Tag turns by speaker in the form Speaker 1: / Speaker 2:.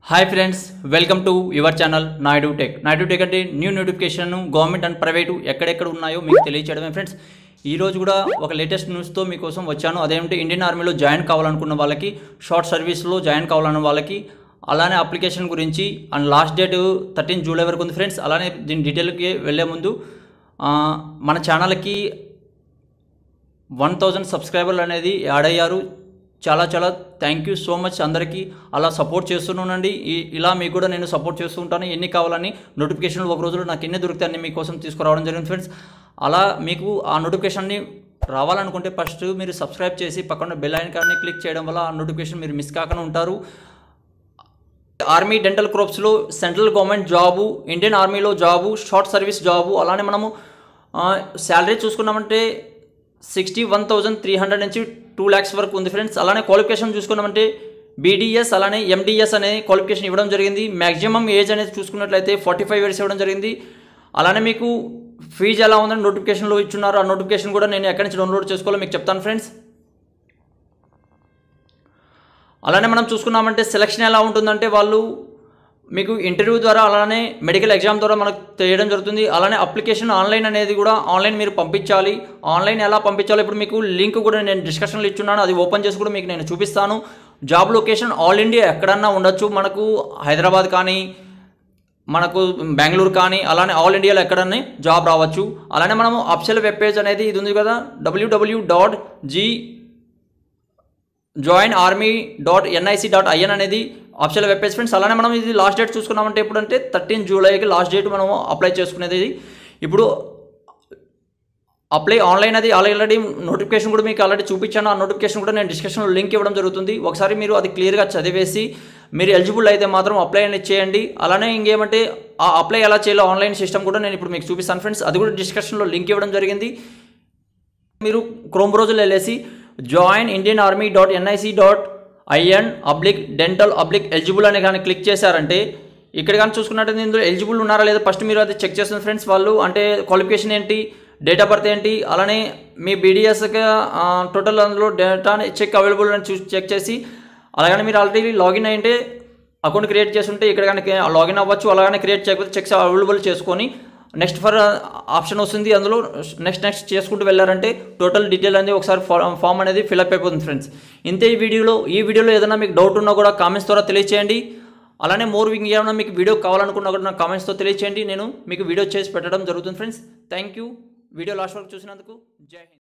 Speaker 1: Hi friends welcome to your channel Naidu tech Naidu tech అంటే new notification government and private ఎక్కడెక్కడ ఉన్నాయో మీకు తెలియచేయడమే friends ఈ రోజు కూడా ఒక లేటెస్ట్ న్యూస్తో మీకోసం వచ్చాను అదేంటి ఇండియన్ ఆర్మీలో జాయిన్ కావాలనుకున్న వాళ్ళకి షార్ట్ సర్వీస్లో జాయిన్ కావాలన్న వాళ్ళకి అలానే అప్లికేషన్ గురించి and last date thirteen July వరకు ఉంది ఫ్రెండ్స్ అలానే దీని డీటెయిల్కి వెళ్ళే ముందు ఆ, మన ఛానల్కి వన్ థౌజండ్ సబ్స్క్రైబర్లు అనేది యాడ్ అయ్యారు చాలా చాలా థ్యాంక్ యూ సో మచ్ అందరికీ అలా సపోర్ట్ చేస్తున్నానండి ఈ- ఇలా మీకు కూడా నేను సపోర్ట్ చేస్తూ ఉంటాను ఎన్ని కావాలని నోటిఫికేషన్లు ఒక రోజులో నాకు ఎన్ని దొరికితే అన్ని మీకోసం తీసుకురావడం జరిగింది ఫ్రెండ్స్ అలా మీకు ఆ నోటిఫికేషన్ని రావాలనుకుంటే ఫస్ట్ మీరు సబ్స్క్రైబ్ చేసి పక్కన బెల్ ఐకాన్ని క్లిక్ చేయడం వల్ల ఆ నోటిఫికేషన్ మీరు మిస్ కాకుండా ఉంటారు ఆర్మీ డెంటల్ క్రాప్స్లో సెంట్రల్ గవర్నమెంట్ జాబు ఇండియన్ ఆర్మీలో జాబు షార్ట్ సర్వీస్ జాబు అలానే మనము శాలరీ చూసుకున్నామంటే sixty one thousand three hundred నుంచి టూ ల్యాక్స్ వరకు ఉంది ఫ్రెండ్స్ అలానే క్వాలిఫికేషన్ చూసుకున్నామంటే బీడీఎస్ అలానే ఎండిఎస్ అనే క్వాలిఫికేషన్ ఇవ్వడం జరిగింది మ్యాక్సిమం ఏజ్ అనేది చూసుకున్నట్లయితే ఫార్టీ ఫైవ్ ఇయర్స్ ఇవ్వడం జరిగింది అలానే మీకు ఫీజు ఎలా ఉందని నోటిఫికేషన్లో ఇచ్చున్నారు ఆ నోటిఫికేషన్ కూడా నేను ఎక్కడి నుంచి డౌన్లోడ్ చేసుకోవాలో మీకు చెప్తాను ఫ్రెండ్స్ అలానే మనం చూసుకున్నామంటే సెలక్షన్ ఎలా ఉంటుందంటే వాళ్ళు మీకు ఇంటర్వ్యూ ద్వారా అలానే మెడికల్ ఎగ్జామ్ ద్వారా మనకు తెలియడం జరుగుతుంది అలానే అప్లికేషన్ ఆన్లైన్ అనేది కూడా ఆన్లైన్ మీరు పంపించాలి ఆన్లైన్ ఎలా పంపించాలో ఇప్పుడు మీకు లింక్ కూడా నేను డిస్కషన్లో ఇచ్చున్నాను అది ఓపెన్ చేసి కూడా మీకు నేను చూపిస్తాను జాబ్ లొకేషన్ ఆల్ ఇండియా ఎక్కడన్నా ఉండొచ్చు మనకు హైదరాబాద్ కానీ మనకు బెంగళూరు కానీ అలానే ఆల్ ఇండియాలో ఎక్కడన్నా జాబ్ రావచ్చు అలానే మనము అఫిషియల్ వెబ్ పేజ్ అనేది ఇది ఉంది కదా WW dot G join army dot NIC dot IN అనేది ఆప్షనల్ వెబ్ పేజ్ ఫ్రెండ్స్ అలానే మనం ఇది లాస్ట్ డేట్ చూసుకున్నామంటే ఎప్పుడంటే థర్టీన్ జూలైకి లాస్ట్ డేట్ మనం అప్లై చేసుకునేది ఇది. ఇప్పుడు అప్లై ఆన్లైన్ అది ఆల్రెడీ నోటిఫికేషన్ కూడా మీకు ఆల్రెడీ చూపించాను ఆ నోటిఫికేషన్ కూడా నేను డిస్క్రిప్షన్లో లింక్ ఇవ్వడం జరుగుతుంది ఒకసారి మీరు అది క్లియర్గా చదివేసి మీరు ఎలిజిబుల్ అయితే మాత్రం అప్లై అనేది చేయండి అలానే ఇంకేమంటే ఆ అప్లై ఎలా చేయాలో ఆన్లైన్ సిస్టమ్ కూడా నేను ఇప్పుడు మీకు చూపిస్తాను ఫ్రెండ్స్ అది కూడా డిస్క్రిప్షన్లో లింక్ ఇవ్వడం జరిగింది మీరు క్రోమ్ బ్రౌజర్లో వెళ్ళేసి join Indian army dot NIC dot IN అబ్లిక్ డెంటల్ అబ్లిక్ ఎలిజిబుల్ అని కానీ క్లిక్ చేశారంటే ఇక్కడ కానీ చూసుకున్నట్టు ఇందులో ఎలిజిబుల్ ఉన్నారా లేదా ఫస్ట్ మీరు అది చెక్ చేస్తుంది ఫ్రెండ్స్ వాళ్ళు అంటే క్వాలిఫికేషన్ ఏంటి డేట్ ఆఫ్ బర్త్ ఏంటి అలానే మీ బీడీఎస్కి టోటల్ అందులో డేటా చెక్ అవైలబుల్ అని చూసి చెక్ చేసి అలాగని మీరు ఆల్రెడీ లాగిన్ అయ్యింటే అకౌంట్ క్రియేట్ చేస్తుంటే ఇక్కడ కానీ లాగిన్ అవ్వచ్చు అలాగనే క్రియేట్ చేయకపోతే చెక్స్ అవైలబుల్ చేసుకొని నెక్స్ట్ ఫర్ ఆప్షన్ వస్తుంది అందులో నెక్స్ట్ నెక్స్ట్ చేసుకుంటూ వెళ్ళారంటే టోటల్ డీటెయిల్ అనేది ఒకసారి ఫామ్ అనేది ఫిల్అప్ అయిపోతుంది ఫ్రెండ్స్ ఇంతే ఈ వీడియోలో ఈ వీడియోలో ఏదైనా మీకు డౌట్ ఉన్నా కూడా కామెంట్స్ ద్వారా తెలియచేయండి అలానే మోర్ వింగ్ ఏమైనా మీకు వీడియో కావాలనుకున్నా కూడా నాకు కామెంట్స్తో తెలియచేయండి నేను మీకు వీడియో చేసి పెట్టడం జరుగుతుంది friends thank you video last వరకు చూసినందుకు జై హింద్